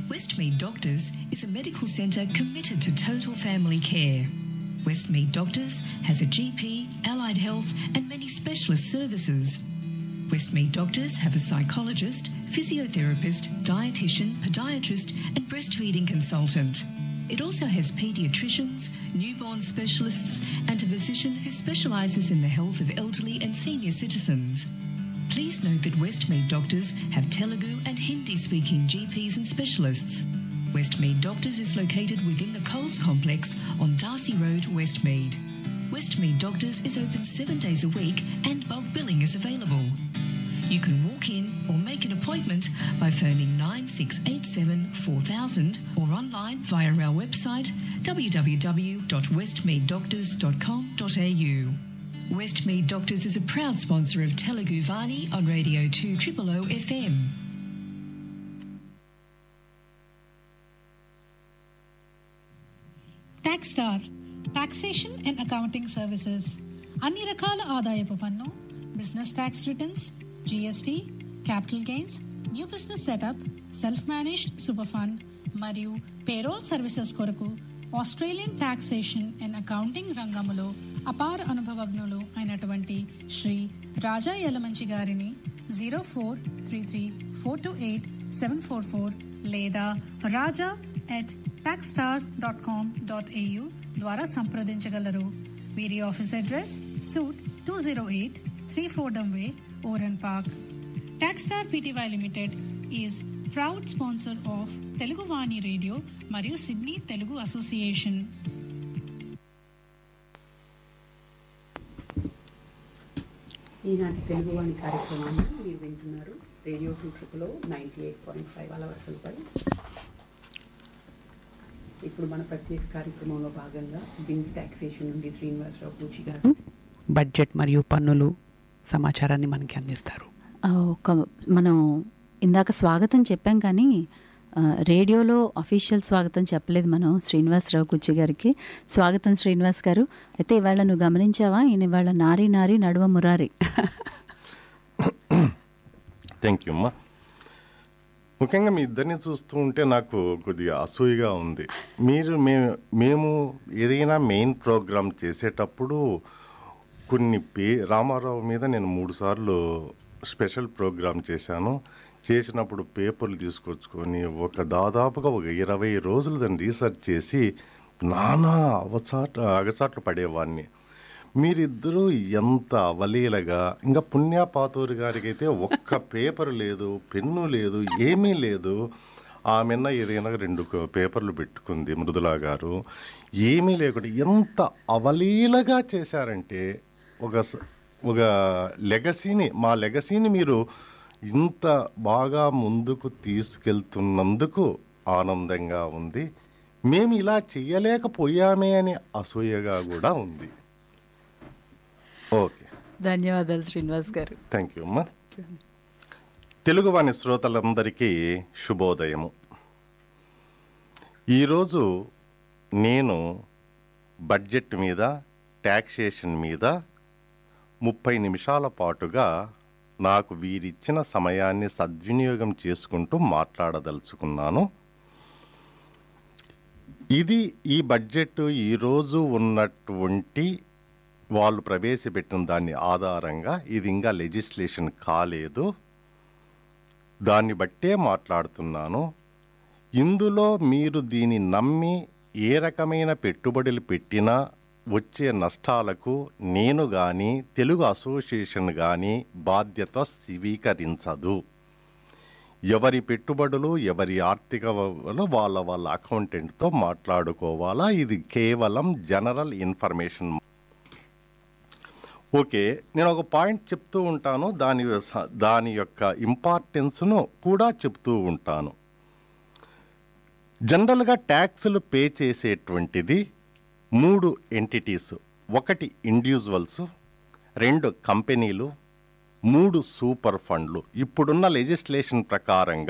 Westmead Doctors is a medical centre committed to total family care. Westmead Doctors has a GP, allied health, and many specialist services. Westmead Doctors have a psychologist, physiotherapist, dietitian, podiatrist, and breastfeeding consultant. It also has paediatricians, newborn specialists, and a physician who specialises in the health of elderly and senior citizens. Please note that Westmead Doctors have Telugu and Hindi speaking GPs and specialists. Westmead Doctors is located within the Coles complex on Darcy Road, Westmead. Westmead Doctors is open seven days a week and bulk billing is available. You can walk in or make an appointment by phoning 9687 4000 or online via our website www.westmeaddoctors.com.au. Westmead Doctors is a proud sponsor of Telugu Vani on Radio 2 Triple O FM. Tax Star taxation and accounting services అన్ని రకాల ఆదాయపు పన్ను business tax returns GST capital gains new business setup self managed super fund మరియు payroll services కొరకు Australian taxation and accounting రంగములో అపార అనుభవజ్ఞులు అయినటువంటి శ్రీ రాజా యలమంచి గారిని zero four three three four two eight seven four four లేదా Raja at Taxstar dot com dot AU ద్వారా సంప్రదించగలరు వీరి office address suite two zero eight three four way Oran park Taxstar PTY limited is proud sponsor of Telugu Vani radio మరియు Sydney Telugu association ఈనాటి తెలుగువాణి కార్యక్రమాన్ని మీరు వింటున్నారు radio two triple O ninety eight point five అలవర్సలపై ఇప్పుడు మన ప్రత్యేక కార్యక్రమంలో భాగంగా బిన్స్ టాక్సేషన్ నుండి శ్రీనివాసరావు పూచి గారు బడ్జెట్ మరియు పన్నులు సమాచారాన్ని మనకి అందిస్తారు ఆ, ఒక మనం ఇందాక స్వాగతం చెప్పాం కానీ ఆ, రేడియోలో అఫీషియల్ స్వాగతం చెప్పలేదు మనం శ్రీనివాసరావు కుచ్చి గారికి స్వాగతం శ్రీనివాస్ గారు అయితే ఇవాళ నువ్వు గమనించావా ఈయన ఇవాళ నారి నారి నడువ మురారి థ్యాంక్ యూ అమ్మా ముఖ్యంగా మీ ఇద్దరిని చూస్తూ ఉంటే నాకు కొద్దిగా అసూయగా ఉంది మీరు మేము మేము ఏదైనా మెయిన్ ప్రోగ్రామ్ చేసేటప్పుడు కొన్ని పే రామారావు మీద నేను మూడు సార్లు స్పెషల్ ప్రోగ్రామ్ చేశాను చేసినప్పుడు పేపర్లు తీసుకొచ్చుకొని ఒక దాదాపుగా ఒక ఇరవై రోజులు దాన్ని రీసెర్చ్ చేసి నానా అవచాట అగచాట్లు పడేవాడిని మీరిద్దరూ ఎంత అవలీలగా ఇంకా పుణ్యపాతూరి గారికి అయితే ఒక్క పేపర్ లేదు పెన్ను లేదు ఏమీ లేదు ఆమెన్న ఏదైనా రెండు క- పేపర్లు పెట్టుకుంది మృదులా గారు ఏమీ లేకుండా ఎంత అవలీలగా చేశారంటే ఒక స- ఒక లెగసీని మా లెగసీని మీరు ఇంత బాగా ముందుకు తీసుకెళ్తున్నందుకు ఆనందంగా ఉంది మేము ఇలా చేయలేకపోయామే అని అసూయగా కూడా ఉంది ఓకే ధన్యవాదాలు శ్రీనివాస్ గారు థ్యాంక్ యూ అమ్మా తెలుగువాణి శ్రోతలందరికీ శుభోదయము ఈరోజు నేను బడ్జెట్ మీద ట్యాక్సేషన్ మీద ముప్పై నిమిషాల పాటుగా నాకు వీరిచ్చిన సమయాన్ని సద్వినియోగం చేసుకుంటూ మాట్లాడదలుచుకున్నాను ఇది ఈ బడ్జెట్ ఈరోజు ఉన్నటువంటి వాళ్ళు ప్రవేశపెట్టిన దాన్ని ఆధారంగా ఇది ఇంకా లెజిస్లేషన్ కాలేదు దాన్ని బట్టే మాట్లాడుతున్నాను ఇందులో మీరు దీన్ని నమ్మి ఏ రకమైన పెట్టుబడులు పెట్టినా వచ్చే నష్టాలకు నేను కానీ తెలుగు అసోసియేషన్ కానీ బాధ్యత స్వీకరించదు ఎవరి పెట్టుబడులు ఎవరి ఆర్థిక వ- వాళ్ళ వాళ్ళ అకౌంటెంట్తో మాట్లాడుకోవాలా ఇది కేవలం జనరల్ ఇన్ఫర్మేషన్ ఓకే నేను ఒక పాయింట్ చెప్తూ ఉంటాను దాని స- దాని యొక్క ఇంపార్టెన్స్ను కూడా చెప్తూ ఉంటాను జనరల్గా ట్యాక్సులు పే చేసేటువంటిది మూడు ఎంటిటీస్ ఒకటి ఇండివిజువల్స్ రెండు కంపెనీలు మూడు సూపర్ ఫండ్లు ఇప్పుడున్న లెజిస్లేషన్ ప్రకారంగా